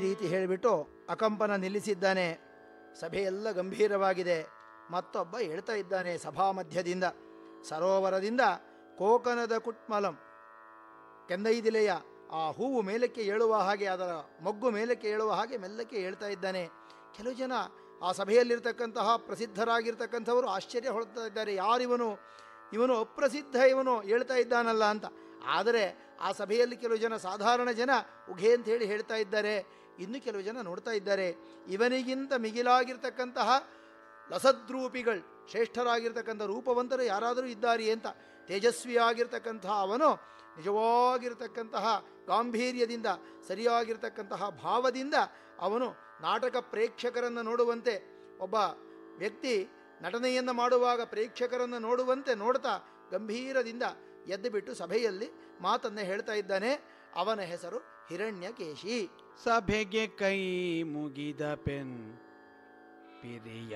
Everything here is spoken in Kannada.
ರೀತಿ ಹೇಳಿಬಿಟ್ಟು ಅಕಂಪನ ನಿಲ್ಲಿಸಿದ್ದಾನೆ ಸಭೆಯೆಲ್ಲ ಗಂಭೀರವಾಗಿದೆ ಮತ್ತೊಬ್ಬ ಹೇಳ್ತಾ ಇದ್ದಾನೆ ಸಭಾ ಮಧ್ಯದಿಂದ ಸರೋವರದಿಂದ ಕೋಕನದ ಕುಟ್ಮಲಂ ಕೆಂದೈದಿಲೆಯ ಆ ಹೂವು ಮೇಲಕ್ಕೆ ಏಳುವ ಹಾಗೆ ಅದರ ಮೊಗ್ಗು ಮೇಲಕ್ಕೆ ಏಳುವ ಹಾಗೆ ಮೆಲ್ಲಕ್ಕೆ ಹೇಳ್ತಾ ಇದ್ದಾನೆ ಕೆಲವು ಜನ ಆ ಸಭೆಯಲ್ಲಿರ್ತಕ್ಕಂತಹ ಪ್ರಸಿದ್ಧರಾಗಿರ್ತಕ್ಕಂಥವರು ಆಶ್ಚರ್ಯ ಹೊಳ್ತಾ ಇದ್ದಾರೆ ಯಾರಿವನು ಇವನು ಅಪ್ರಸಿದ್ಧ ಇವನು ಹೇಳ್ತಾ ಇದ್ದಾನಲ್ಲ ಅಂತ ಆದರೆ ಆ ಸಭೆಯಲ್ಲಿ ಕೆಲವು ಜನ ಸಾಧಾರಣ ಜನ ಉಘೆ ಅಂತ ಹೇಳಿ ಹೇಳ್ತಾ ಇದ್ದಾರೆ ಇನ್ನು ಕೆಲವು ಜನ ನೋಡ್ತಾ ಇದ್ದಾರೆ ಇವನಿಗಿಂತ ಮಿಗಿಲಾಗಿರ್ತಕ್ಕಂತಹ ಲಸದ್ರೂಪಿಗಳು ಶ್ರೇಷ್ಠರಾಗಿರ್ತಕ್ಕಂಥ ರೂಪವಂತರು ಯಾರಾದರೂ ಇದ್ದಾರೆ ಅಂತ ತೇಜಸ್ವಿಯಾಗಿರ್ತಕ್ಕಂತಹ ಅವನು ನಿಜವಾಗಿರ್ತಕ್ಕಂತಹ ಗಾಂಭೀರ್ಯದಿಂದ ಸರಿಯಾಗಿರ್ತಕ್ಕಂತಹ ಭಾವದಿಂದ ಅವನು ನಾಟಕ ಪ್ರೇಕ್ಷಕರನ್ನು ನೋಡುವಂತೆ ಒಬ್ಬ ವ್ಯಕ್ತಿ ನಟನೆಯನ್ನು ಮಾಡುವಾಗ ಪ್ರೇಕ್ಷಕರನ್ನು ನೋಡುವಂತೆ ನೋಡ್ತಾ ಗಂಭೀರದಿಂದ ಎದ್ದು ಬಿಟ್ಟು ಸಭೆಯಲ್ಲಿ ಮಾತನ್ನು ಹೇಳ್ತಾ ಇದ್ದಾನೆ ಅವನ ಹೆಸರು ಹಿರಣ್ಯಕೇಶಿ ಸಭೆಗೆ ಕೈ ಮುಗಿದ ಪೆನ್ ಪಿರಿಯ